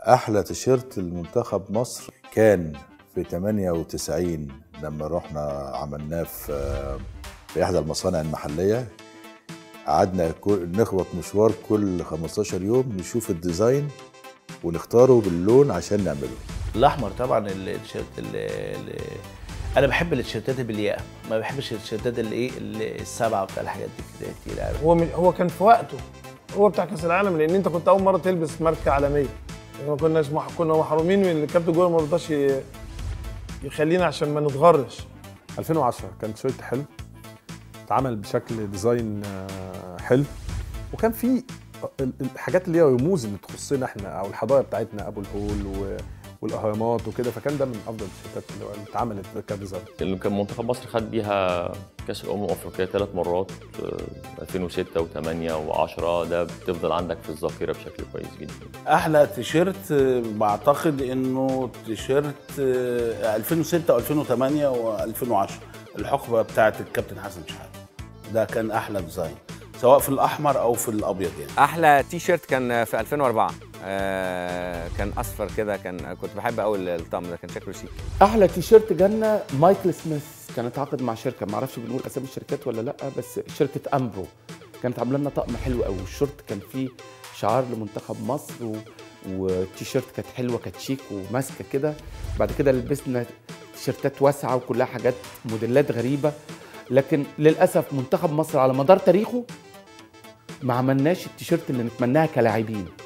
احلى تيشيرت لمنتخب مصر كان في 98 لما رحنا عملناه في في احدى المصانع المحليه قعدنا كل- نخبط مشوار كل 15 يوم نشوف الديزاين ونختاره باللون عشان نعمله الاحمر طبعا ال- التيشيرت اللي اللي انا بحب التيشيرتات بالياقه ما بحبش التيشيرتات اللي ايه اللي السبعه وبتاع الحاجات دي كده كتير قوي هو من هو كان في وقته هو بتاع كاس العالم لان انت كنت اول مره تلبس ماركه عالميه ما كناش مح... كنا محرومين من الكابتن جوه ما رضاش ي- يخلينا عشان ما نتغرش 2010 كان تيشيرت حلو اتعمل بشكل ديزاين آه، حلو وكان في ال- الحاجات اللي هي رموز اللي تخصنا احنا او الحضاره بتاعتنا ابو الهول و- والاهرامات وكده فكان ده من افضل التيشيرتات اللي اللي اتعملت كديزاين اللي كان منتخب مصر خد بيها كاس الامم الافريقيه ثلاث مرات آه، 2006 و8 و10 ده بتفضل عندك في الذاكره بشكل كويس جدا احلى تيشيرت آه، بعتقد انه تيشيرت آه، 2006 و2008 و2010 الحقبه بتاعه الكابتن حسن شحاته ده كان احلى ديزاين سواء في الاحمر او في الابيض يعني احلى تي شيرت كان في 2004 آه كان اصفر كده كان كنت بحب قوي الطقم ده كان شكله شيك احلى تيشيرت جالنا مايكل سميث كان اتعاقد مع شركه ما اعرفش بنقول اسامي الشركات ولا لا بس شركه امبرو كانت عامله لنا طقم حلو قوي والشورت كان فيه شعار لمنتخب مصر و... والتيشيرت كانت حلوه كانت شيك وماسكه كده بعد كده لبسنا تيشيرتات واسعه وكلها حاجات موديلات غريبه لكن للاسف منتخب مصر على مدار تاريخه ما عملناش التيشيرت اللي نتمناها كلاعبين